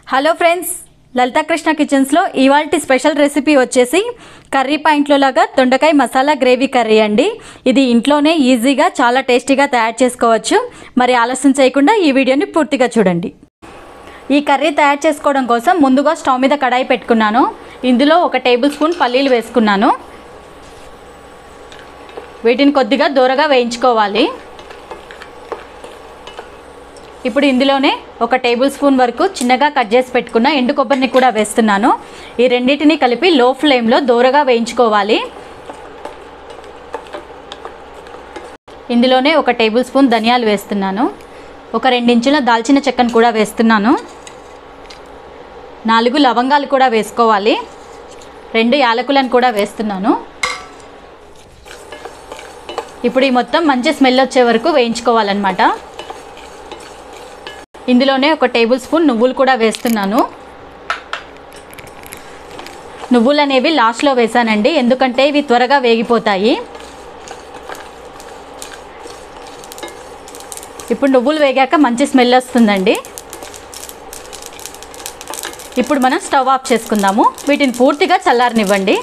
hello friends Lalitha Krishna కిచెన్స్లో ఇవాల్టి special recipe వచ్చేసి కర్రీ పాయింట్లో లాగా దొండకాయ మసాలా గ్రేవీ కర్రీ అండి ఇది ఇంట్లోనే ఈజీగా చాలా టేస్టీగా తయారు చేసుకోవచ్చు మరి ఆలస్యం చేయకుండా ఈ వీడియోని పూర్తిగా చూడండి ఈ కర్రీ తయారు చేసుకోవడం కోసం ముందుగా స్టవ్ మీద కడాయి పెట్టుకున్నాను ఇందులో ఒక టేబుల్ స్పూన్ పల్లీలు వేసుకున్నాను వీటిని కొద్దిగా దూరగా వేయించుకోవాలి ఇప్పుడు ఇందులోనే ఒక టేబుల్ స్పూన్ వరకు చిన్నగా కట్ చేసి పెట్టుకున్న ఎండు కొబ్బరిని కూడా వేస్తున్నాను ఈ రెండింటిని కలిపి లో ఫ్లేమ్లో దూరగా వేయించుకోవాలి ఇందులోనే ఒక టేబుల్ స్పూన్ ధనియాలు వేస్తున్నాను ఒక రెండించుల దాల్చిన చెక్కను కూడా వేస్తున్నాను నాలుగు లవంగాలు కూడా వేసుకోవాలి రెండు యాలకులను కూడా వేస్తున్నాను ఇప్పుడు ఈ మొత్తం మంచి స్మెల్ వచ్చే వరకు వేయించుకోవాలన్నమాట ఇందులోనే ఒక టేబుల్ స్పూన్ నువ్వులు కూడా వేస్తున్నాను నువ్వులు అనేవి లాస్ట్లో వేసానండి ఎందుకంటే ఇవి త్వరగా వేగిపోతాయి ఇప్పుడు నువ్వులు వేగాక మంచి స్మెల్ వస్తుందండి ఇప్పుడు మనం స్టవ్ ఆఫ్ చేసుకుందాము వీటిని పూర్తిగా చల్లారనివ్వండి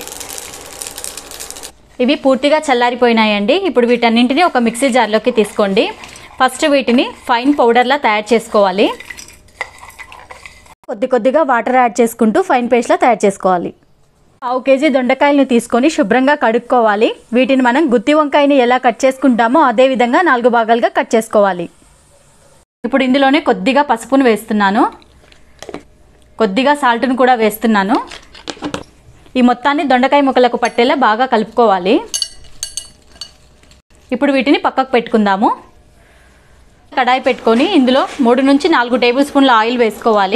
ఇవి పూర్తిగా చల్లారిపోయినాయండి ఇప్పుడు వీటన్నింటినీ ఒక మిక్సీ జార్లోకి తీసుకోండి ఫస్ట్ వీటిని ఫైన్ పౌడర్లా తయారు చేసుకోవాలి కొద్ది కొద్దిగా వాటర్ యాడ్ చేసుకుంటూ ఫైన్ పేస్ట్లా తయారు చేసుకోవాలి పావు కేజీ దొండకాయలను తీసుకొని శుభ్రంగా కడుక్కోవాలి వీటిని మనం గుత్తి వంకాయని ఎలా కట్ చేసుకుంటామో అదే విధంగా నాలుగు భాగాలుగా కట్ చేసుకోవాలి ఇప్పుడు ఇందులోనే కొద్దిగా పసుపును వేస్తున్నాను కొద్దిగా సాల్ట్ను కూడా వేస్తున్నాను ఈ మొత్తాన్ని దొండకాయ ముక్కలకు పట్టేలా బాగా కలుపుకోవాలి ఇప్పుడు వీటిని పక్కకు పెట్టుకుందాము కడాయి పెట్టుకొని ఇందులో మూడు నుంచి నాలుగు టేబుల్ స్పూన్ల ఆయిల్ వేసుకోవాలి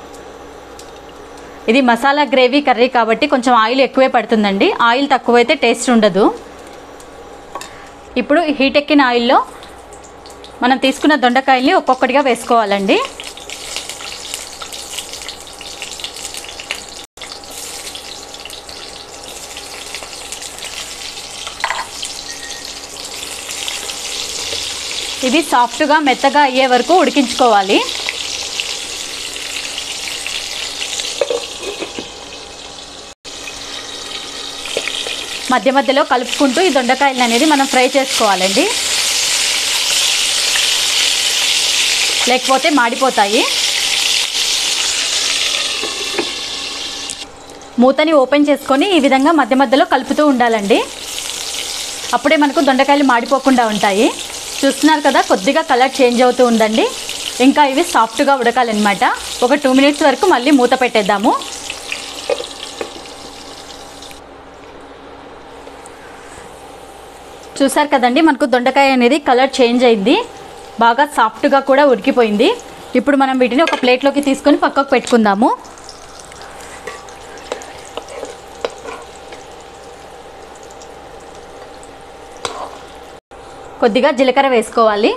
ఇది మసాలా గ్రేవీ కర్రీ కాబట్టి కొంచెం ఆయిల్ ఎక్కువే పడుతుందండి ఆయిల్ తక్కువైతే టేస్ట్ ఉండదు ఇప్పుడు హీట్ ఎక్కిన ఆయిల్లో మనం తీసుకున్న దొండకాయల్ని ఒక్కొక్కటిగా వేసుకోవాలండి ఇవి సాఫ్ట్గా మెత్తగా అయ్యే వరకు ఉడికించుకోవాలి మధ్య మధ్యలో కలుపుకుంటూ ఈ దొండకాయలు అనేది మనం ఫ్రై చేసుకోవాలండి లేకపోతే మాడిపోతాయి మూతని ఓపెన్ చేసుకొని ఈ విధంగా మధ్య మధ్యలో కలుపుతూ ఉండాలండి అప్పుడే మనకు దొండకాయలు మాడిపోకుండా ఉంటాయి చూస్తున్నారు కదా కొద్దిగా కలర్ చేంజ్ అవుతూ ఉందండి ఇంకా ఇవి సాఫ్ట్గా ఉడకాలన్నమాట ఒక టూ మినిట్స్ వరకు మళ్ళీ మూత పెట్టేద్దాము చూసారు కదండి మనకు దొండకాయ అనేది కలర్ చేంజ్ అయింది బాగా సాఫ్ట్గా కూడా ఉడికిపోయింది ఇప్పుడు మనం వీటిని ఒక ప్లేట్లోకి తీసుకొని పక్కకు పెట్టుకుందాము కొద్దిగా జీలకర్ర వేసుకోవాలి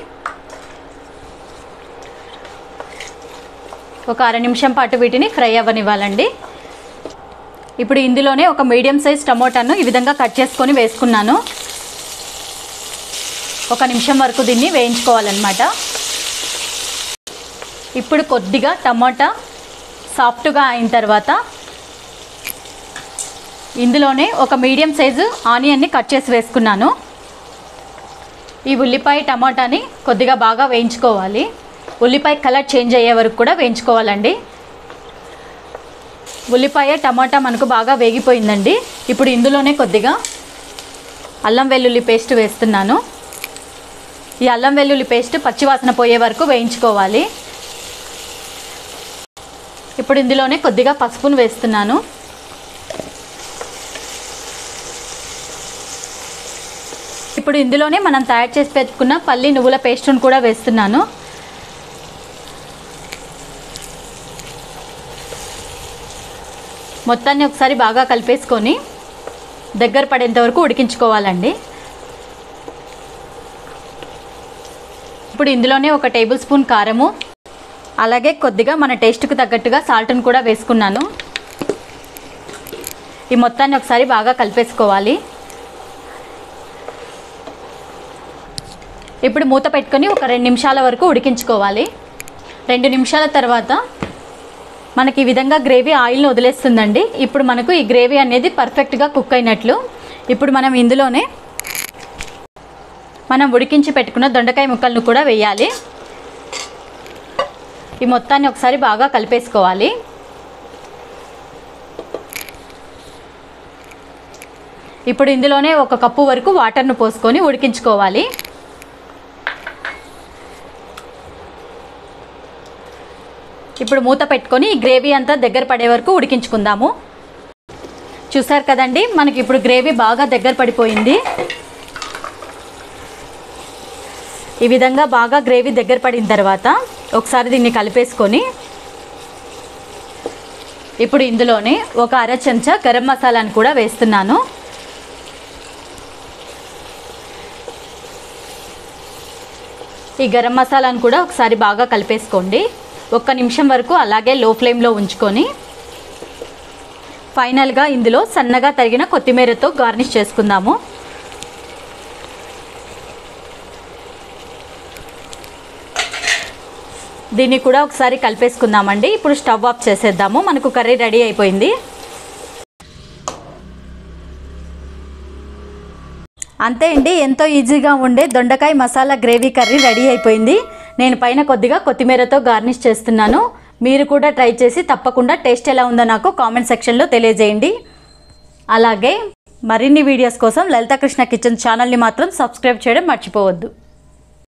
ఒక అర నిమిషం పాటు వీటిని ఫ్రై అవ్వనివ్వాలండి ఇప్పుడు ఇందులోనే ఒక మీడియం సైజ్ టమోటాను ఈ విధంగా కట్ చేసుకొని వేసుకున్నాను ఒక నిమిషం వరకు దీన్ని వేయించుకోవాలన్నమాట ఇప్పుడు కొద్దిగా టమోటా సాఫ్ట్గా అయిన తర్వాత ఇందులోనే ఒక మీడియం సైజు ఆనియన్ని కట్ చేసి వేసుకున్నాను ఈ ఉల్లిపాయ టమాటాని కొద్దిగా బాగా వేయించుకోవాలి ఉల్లిపాయ కలర్ చేంజ్ అయ్యే వరకు కూడా వేయించుకోవాలండి ఉల్లిపాయ టమాటా మనకు బాగా వేగిపోయిందండి ఇప్పుడు ఇందులోనే కొద్దిగా అల్లం వెల్లుల్లి పేస్ట్ వేస్తున్నాను ఈ అల్లం వెల్లుల్లి పేస్ట్ పచ్చివాసన పోయే వరకు వేయించుకోవాలి ఇప్పుడు ఇందులోనే కొద్దిగా పసుపును వేస్తున్నాను ఇప్పుడు ఇందులోనే మనం తయారు చేసి పెట్టుకున్న పల్లి నువ్వుల పేస్ట్ను కూడా వేస్తున్నాను మొత్తాన్ని ఒకసారి బాగా కలిపేసుకొని దగ్గర పడేంత వరకు ఉడికించుకోవాలండి ఇప్పుడు ఇందులోనే ఒక టేబుల్ స్పూన్ కారము అలాగే కొద్దిగా మన టేస్ట్కి తగ్గట్టుగా సాల్ట్ను కూడా వేసుకున్నాను ఈ మొత్తాన్ని ఒకసారి బాగా కలిపేసుకోవాలి ఇప్పుడు మూత పెట్టుకొని ఒక రెండు నిమిషాల వరకు ఉడికించుకోవాలి రెండు నిమిషాల తర్వాత మనకి ఈ విధంగా గ్రేవీ ఆయిల్ని వదిలేస్తుందండి ఇప్పుడు మనకు ఈ గ్రేవీ అనేది పర్ఫెక్ట్గా కుక్ అయినట్లు ఇప్పుడు మనం ఇందులోనే మనం ఉడికించి పెట్టుకున్న దొండకాయ ముక్కలను కూడా వేయాలి ఈ మొత్తాన్ని ఒకసారి బాగా కలిపేసుకోవాలి ఇప్పుడు ఇందులోనే ఒక కప్పు వరకు వాటర్ను పోసుకొని ఉడికించుకోవాలి ఇప్పుడు మూత పెట్టుకొని ఈ గ్రేవీ అంతా దగ్గర పడే వరకు ఉడికించుకుందాము చూసారు కదండి మనకి ఇప్పుడు గ్రేవీ బాగా దగ్గర పడిపోయింది ఈ విధంగా బాగా గ్రేవీ దగ్గర పడిన తర్వాత ఒకసారి దీన్ని కలిపేసుకొని ఇప్పుడు ఇందులోనే ఒక అర చెంచా గరం మసాలాను కూడా వేస్తున్నాను ఈ గరం మసాలాను కూడా ఒకసారి బాగా కలిపేసుకోండి ఒక్క నిమిషం వరకు అలాగే లో ఫ్లేమ్లో ఉంచుకొని ఫైనల్గా ఇందులో సన్నగా తరిగిన కొత్తిమీరతో గార్నిష్ చేసుకుందాము దీన్ని కూడా ఒకసారి కలిపేసుకుందామండి ఇప్పుడు స్టవ్ ఆఫ్ చేసేద్దాము మనకు కర్రీ రెడీ అయిపోయింది అంతే అండి ఎంతో ఈజీగా ఉండే దొండకాయ మసాలా గ్రేవీ కర్రీ రెడీ అయిపోయింది నేను పైన కొద్దిగా కొత్తిమీరతో గార్నిష్ చేస్తున్నాను మీరు కూడా ట్రై చేసి తప్పకుండా టేస్ట్ ఎలా ఉందో నాకు కామెంట్ సెక్షన్లో తెలియజేయండి అలాగే మరిన్ని వీడియోస్ కోసం లలిత కృష్ణ కిచెన్ ఛానల్ని మాత్రం సబ్స్క్రైబ్ చేయడం మర్చిపోవద్దు